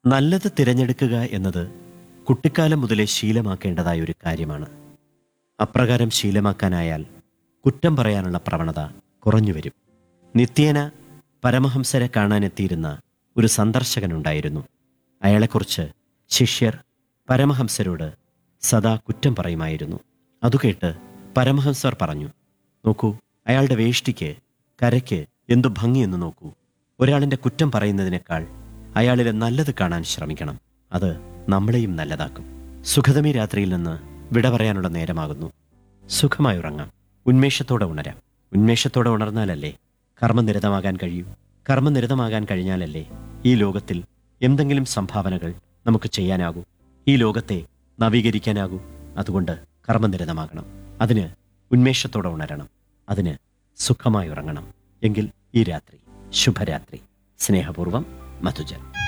നല്ലത് തിരഞ്ഞെടുക്കുക എന്നത് കുട്ടിക്കാലം മുതലേ ശീലമാക്കേണ്ടതായ ഒരു കാര്യമാണ് അപ്രകാരം ശീലമാക്കാനായാൽ കുറ്റം പറയാനുള്ള പ്രവണത കുറഞ്ഞു വരും നിത്യേന പരമഹംസരെ കാണാനെത്തിയിരുന്ന ഒരു സന്ദർശകനുണ്ടായിരുന്നു അയാളെക്കുറിച്ച് ശിഷ്യർ പരമഹംസരോട് സദാ കുറ്റം പറയുമായിരുന്നു അതു കേട്ട് പരമഹംസർ പറഞ്ഞു നോക്കൂ അയാളുടെ വേഷ്ടിക്ക് കരയ്ക്ക് എന്തു ഭംഗിയെന്ന് നോക്കൂ ഒരാളിന്റെ കുറ്റം പറയുന്നതിനേക്കാൾ അയാളിലെ നല്ലത് കാണാൻ ശ്രമിക്കണം അത് നമ്മളെയും നല്ലതാക്കും സുഖതമി രാത്രിയിൽ നിന്ന് വിട പറയാനുള്ള നേരമാകുന്നു സുഖമായി ഉറങ്ങാം ഉന്മേഷത്തോടെ ഉണരാം ഉന്മേഷത്തോടെ ഉണർന്നാലല്ലേ കർമ്മനിരതമാകാൻ കഴിയൂ കർമ്മനിരതമാകാൻ കഴിഞ്ഞാലല്ലേ ഈ ലോകത്തിൽ എന്തെങ്കിലും സംഭാവനകൾ നമുക്ക് ചെയ്യാനാകൂ ഈ ലോകത്തെ നവീകരിക്കാനാകൂ അതുകൊണ്ട് കർമ്മനിരതമാകണം അതിന് ഉന്മേഷത്തോടെ ഉണരണം അതിന് സുഖമായി ഉറങ്ങണം എങ്കിൽ ഈ രാത്രി ശുഭരാത്രി സ്നേഹപൂർവം മധുജൻ